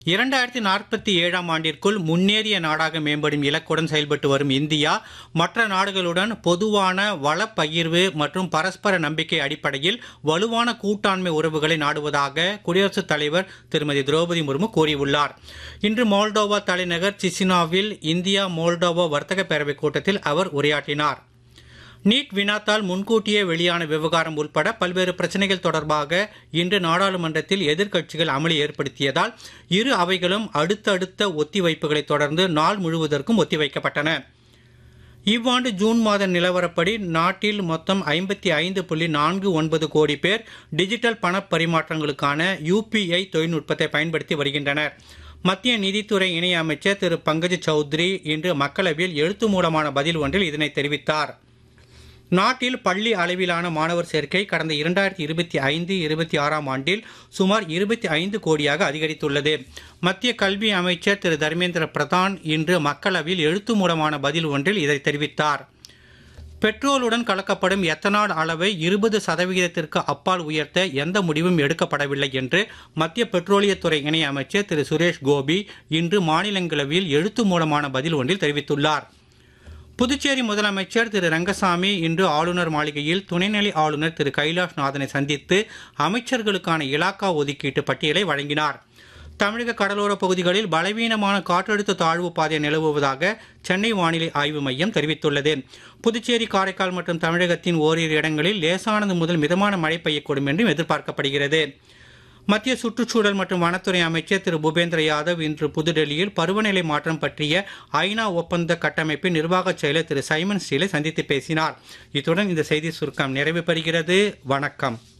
இரண்டாயிரத்தி நாற்பத்தி ஏழாம் ஆண்டிற்குள் முன்னேறிய நாடாக மேம்படும் இலக்குடன் செயல்பட்டு வரும் இந்தியா மற்ற நாடுகளுடன் பொதுவான வளப் பகிர்வு மற்றும் பரஸ்பர நம்பிக்கை அடிப்படையில் வலுவான கூட்டாண்மை உறவுகளை நாடுவதாக குடியரசுத் தலைவர் திருமதி திரௌபதி முர்மு கூறியுள்ளார் இன்று மோல்டோவா தலைநகர் சிசினாவில் இந்தியா மோல்டோவா வர்த்தக பேரவைக் கூட்டத்தில் அவர் உரையாற்றினார் நீட் வினாத்தால் முன்கூட்டியே வெளியான விவகாரம் உள்பட பல்வேறு பிரச்சனைகள் தொடர்பாக இன்று நாடாளுமன்றத்தில் எதிர்க்கட்சிகள் அமளி ஏற்படுத்தியதால் இரு அவைகளும் அடுத்தடுத்த ஒத்திவைப்புகளை தொடர்ந்து நாள் முழுவதற்கும் ஒத்திவைக்கப்பட்டன இவ்வாண்டு ஜூன் மாத நிலவரப்படி நாட்டில் மொத்தம் ஐம்பத்தி ஐந்து புள்ளி நான்கு ஒன்பது கோடி பேர் டிஜிட்டல் பண பரிமாற்றங்களுக்கான யூபிஐ தொழில்நுட்பத்தை பயன்படுத்தி வருகின்றனர் மத்திய நிதித்துறை இணை அமைச்சர் திரு பங்கஜ் சௌத்ரி இன்று மக்களவையில் எழுத்து மூலமான பதில் ஒன்றில் இதனை தெரிவித்தார் நாட்டில் பள்ளி அளவிலான மாணவர் சேர்க்கை கடந்த இரண்டாயிரத்தி இருபத்தி ஐந்து இருபத்தி ஆறாம் ஆண்டில் சுமார் இருபத்தி ஐந்து கோடியாக அதிகரித்துள்ளது மத்திய கல்வி அமைச்சர் திரு தர்மேந்திர பிரதான் இன்று மக்களவையில் எழுத்து மூலமான பதில் ஒன்றில் இதை தெரிவித்தார் பெட்ரோலுடன் கலக்கப்படும் எத்தனால் அளவை இருபது சதவிகிதத்திற்கு அப்பால் உயர்த்த எந்த முடிவும் எடுக்கப்படவில்லை என்று மத்திய பெட்ரோலியத்துறை இணை அமைச்சர் திரு சுரேஷ் கோபி இன்று மாநிலங்களவையில் எழுத்து மூலமான பதில் ஒன்றில் தெரிவித்துள்ளார் புதுச்சேரி முதலமைச்சர் திரு ரங்கசாமி இன்று ஆளுநர் மாளிகையில் துணைநிலை ஆளுநர் திரு கைலாஷ் நாதனை சந்தித்து அமைச்சர்களுக்கான இலாக்கா ஒதுக்கீட்டு பட்டியலை வழங்கினார் தமிழக கடலோர பகுதிகளில் பலவீனமான காற்றழுத்த தாழ்வு பாதை நிலவுவதாக சென்னை வானிலை ஆய்வு மையம் தெரிவித்துள்ளது புதுச்சேரி காரைக்கால் மற்றும் தமிழகத்தின் ஓரிரு இடங்களில் லேசானது முதல் மிதமான மழை பெய்யக்கூடும் என்றும் எதிர்பார்க்கப்படுகிறது மத்திய சுற்றுச்சூழல் மற்றும் வனத்துறை அமைச்சர் திரு பூபேந்திர யாதவ் இன்று புதுடெல்லியில் பருவநிலை மாற்றம் பற்றிய ஐநா ஒப்பந்த கட்டமைப்பின் நிர்வாக செயலர் திரு சைமன் ஸ்டீலை சந்தித்து பேசினார் இத்துடன் இந்த செய்தி சுருக்கம் நிறைவு பெறுகிறது வணக்கம்